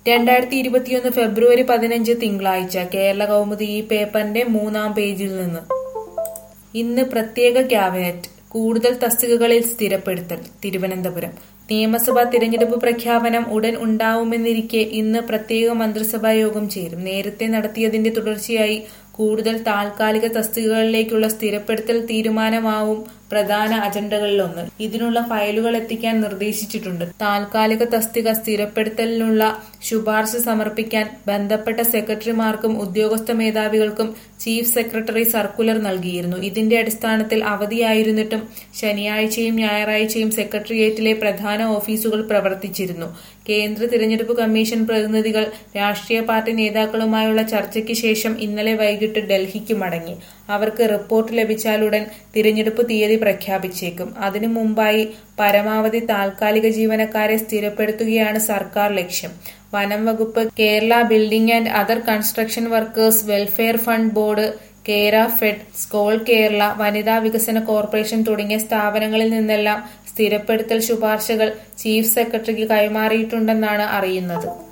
രണ്ടായിരത്തി ഇരുപത്തിയൊന്ന് ഫെബ്രുവരി പതിനഞ്ച് തിങ്കളാഴ്ച കേരള കൗമുദി ഈ പേപ്പറിന്റെ മൂന്നാം പേജിൽ നിന്ന് ഇന്ന് പ്രത്യേക ക്യാബിനറ്റ് കൂടുതൽ തസ്തികകളിൽ സ്ഥിരപ്പെടുത്തൽ തിരുവനന്തപുരം നിയമസഭാ തിരഞ്ഞെടുപ്പ് പ്രഖ്യാപനം ഉടൻ ഉണ്ടാവുമെന്നിരിക്കെ ഇന്ന് പ്രത്യേക മന്ത്രിസഭാ യോഗം ചേരും നേരത്തെ നടത്തിയതിന്റെ തുടർച്ചയായി കൂടുതൽ താൽക്കാലിക തസ്തികകളിലേക്കുള്ള സ്ഥിരപ്പെടുത്തൽ തീരുമാനമാവും പ്രധാന അജണ്ടകളിലൊന്ന് ഇതിനുള്ള ഫയലുകൾ എത്തിക്കാൻ നിർദ്ദേശിച്ചിട്ടുണ്ട് താൽക്കാലിക തസ്തിക സ്ഥിരപ്പെടുത്തലിനുള്ള ശുപാർശ സമർപ്പിക്കാൻ ബന്ധപ്പെട്ട സെക്രട്ടറിമാർക്കും ഉദ്യോഗസ്ഥ മേധാവികൾക്കും ചീഫ് സെക്രട്ടറി സർക്കുലർ നൽകിയിരുന്നു ഇതിന്റെ അടിസ്ഥാനത്തിൽ അവധിയായിരുന്നിട്ടും ശനിയാഴ്ചയും ഞായറാഴ്ചയും സെക്രട്ടേറിയറ്റിലെ പ്രധാന ഓഫീസുകൾ പ്രവർത്തിച്ചിരുന്നു കേന്ദ്ര തിരഞ്ഞെടുപ്പ് കമ്മീഷൻ പ്രതിനിധികൾ രാഷ്ട്രീയ പാർട്ടി നേതാക്കളുമായുള്ള ചർച്ചയ്ക്ക് ശേഷം ഇന്നലെ വൈകിട്ട് ഡൽഹിക്ക് മടങ്ങി അവർക്ക് റിപ്പോർട്ട് ലഭിച്ചാലുടൻ തിരഞ്ഞെടുപ്പ് തീയതി പ്രഖ്യാപിച്ചേക്കും അതിനു മുമ്പായി പരമാവധി താൽക്കാലിക ജീവനക്കാരെ സ്ഥിരപ്പെടുത്തുകയാണ് സർക്കാർ ലക്ഷ്യം വനം വകുപ്പ് Kerala building and other construction workers welfare fund board Kerafed SCOLE Kerala വനിതാ വികസന കോർപ്പറേഷൻ തുടങ്ങിയ സ്ഥാപനങ്ങളിൽ നിന്നെല്ലാം സ്ഥിരപ്പെടുത്തൽ ശുപാർശകൾ ചീഫ് സെക്രട്ടറിക്ക് കൈമാറിയിട്ടുണ്ടെന്നാണ് അറിയുന്നത്